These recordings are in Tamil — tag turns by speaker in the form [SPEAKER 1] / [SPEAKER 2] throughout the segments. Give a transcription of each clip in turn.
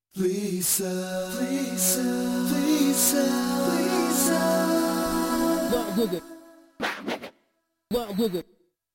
[SPEAKER 1] Please, sir. Please, sir. Please, sir. Please, sir.
[SPEAKER 2] Walk with it. Walk with it.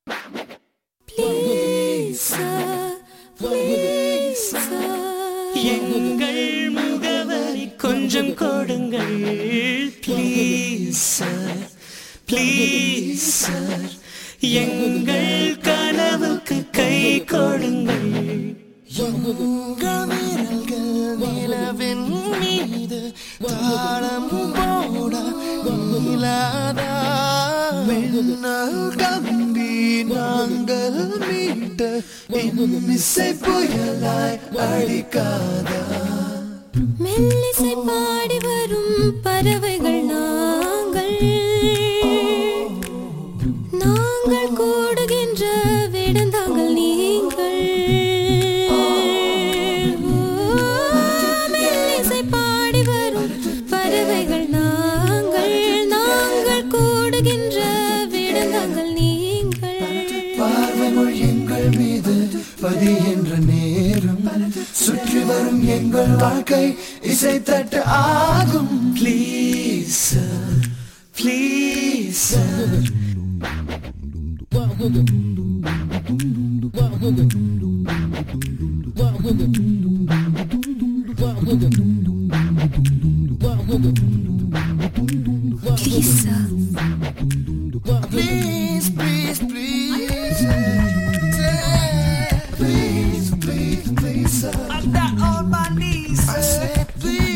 [SPEAKER 3] Please, sir. Please, sir.
[SPEAKER 4] எங்கள் முகவரி கொஞ்சம் கொடுங்கள் ப்ளீஸ் சார் ப்ளீஸ் சார் எங்கள் கனவுக்கு கை கொடுங்கள்
[SPEAKER 1] உங்கள் விரல்கள் நிலவின் மீது தாளம் போட நீலாதா மின்னல் கம்பி நாங்கள் மீட்ட இசை புயலாய் அடிக்காதா
[SPEAKER 3] மெல்லிசை பாடி வரும் பறவைகள் நாங்கள் நாங்கள் கூடுகின்ற விடந்தாங்கள் நீங்கள் ஓ, மெல்லிசை பாடி வரும் பறவைகள் நாங்கள் நாங்கள் கூடுகின்ற விடந்தாங்கள் நீங்கள்
[SPEAKER 1] பார்வை மொழி எங்கள் மீது பதிகின்ற நேரம் சுற்றி வரும் எங்கள் வாழ்க்கை இசை தட்டு ஆகும்
[SPEAKER 4] please sir please sir
[SPEAKER 2] Walk with it. Walk with it. Walk with it. Walk with it. Walk with it. Walk with
[SPEAKER 3] Please,
[SPEAKER 2] it.
[SPEAKER 3] sir.
[SPEAKER 2] Walk with it.
[SPEAKER 1] Please, please, please. Please, please, please, sir.
[SPEAKER 4] I'm down on my knees
[SPEAKER 1] I say please.